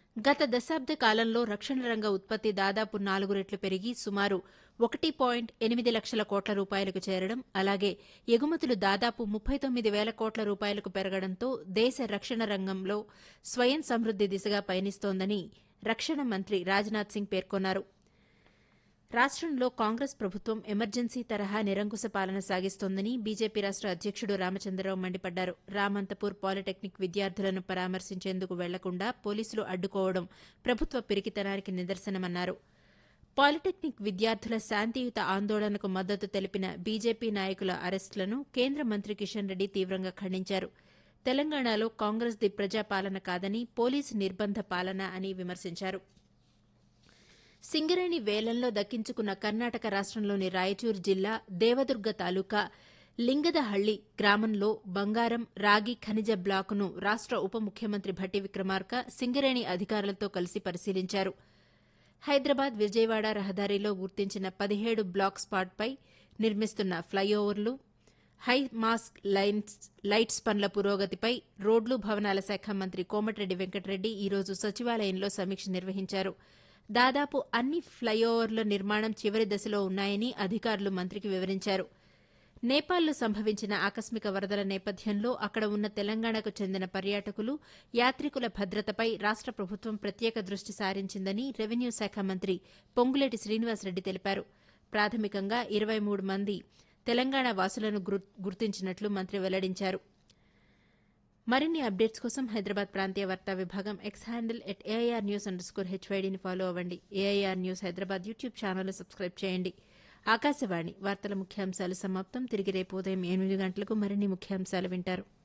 గత దశాబ్ద కాలంలో రక్షణ రంగ ఉత్పత్తి దాదాపు నాలుగు రెట్లు పెరిగి సుమారు ఒకటి పాయింట్ ఎనిమిది లక్షల కోట్ల రూపాయలకు చేరడం అలాగే ఎగుమతులు దాదాపు ముప్పై తొమ్మిది వేల కోట్ల రూపాయలకు పెరగడంతో దేశ రక్షణ రంగంలో స్వయం సమృద్ది దిశగా పయనిస్తోందని రక్షణ మంత్రి రాజ్నాథ్ సింగ్ పేర్కొన్నారు రాష్టంలో కాంగ్రెస్ ప్రభుత్వం ఎమర్జెన్సీ తరహా నిరంకుశ పాలన సాగిస్తోందని బీజేపీ రాష్ట అధ్యకుడు రామచంద్రరావు మండిపడ్డారు రామంతపూర్ పాలిటెక్నిక్ విద్యార్థులను పరామర్శించేందుకు వెళ్లకుండా పోలీసులు అడ్డుకోవడం ప్రభుత్వ పిరికితనానికి నిదర్శనమన్నారు పాలిటెక్నిక్ విద్యార్థుల శాంతియుత ఆందోళనకు మద్దతు తెలిపిన బీజేపీ నాయకుల అరెస్టులను కేంద్ర మంత్రి కిషన్ రెడ్డి తీవ్రంగా ఖండించారు తెలంగాణలో కాంగ్రెస్ది ప్రజాపాలన కాదని పోలీసు నిర్బంధ పాలన అని విమర్శించారు సింగరేణి వేలంలో దక్కించుకున్న కర్ణాటక రాష్టంలోని రాయచూరు జిల్లా దేవదుర్గ తాలూకా లింగదహళ్లి గ్రామంలో బంగారం రాగి ఖనిజ బ్లాకును రాష్ట ఉప ముఖ్యమంత్రి భట్టి విక్రమార్క సింగరేణి అధికారులతో కలిసి పరిశీలించారు హైదరాబాద్ విజయవాడ రహదారిలో గుర్తించిన పదిహేడు బ్లాక్ స్పాట్పై నిర్మిస్తున్న ఫ్లైఓవర్లు హై మాస్క్ లైన్స్ లైట్స్ పనుల పురోగతిపై రోడ్లు భవనాల శాఖ మంత్రి కోమటిరెడ్డి వెంకటరెడ్డి ఈరోజు సచివాలయంలో సమీక్ష నిర్వహించారు దాదాపు అన్ని ఫ్లైఓవర్ల నిర్మాణం చివరి దశలో ఉన్నాయని అధికారులు మంత్రికి వివరించారు నేపాల్లో సంభవించిన ఆకస్మిక వరదల నేపథ్యంలో అక్కడ ఉన్న తెలంగాణకు చెందిన పర్యాటకులు యాత్రికుల భద్రతపై రాష్ట ప్రభుత్వం ప్రత్యేక దృష్టి సారించిందని రెవెన్యూ శాఖ మంత్రి పొంగులేటి శ్రీనివాసరెడ్డి తెలిపారు ప్రాథమికంగా ఇరవై మూడు మంది తెలంగాణ వాసులను గుర్తించినట్లు మంత్రి వెల్లడించారు మరిన్ని అప్డేట్స్ కోసం హైదరాబాద్ ప్రాంతీయ వార్తా విభాగం X handle at AIR news underscore హెచ్వైడీని ఫాలో అవ్వండి AIR news Hyderabad YouTube channel subscribe చేయండి ఆకాశవాణి వార్తల ముఖ్యాంశాలు సమాప్తం తిరిగి రేపు ఉదయం ఎనిమిది గంటలకు మరిన్ని ముఖ్యాంశాలు వింటారు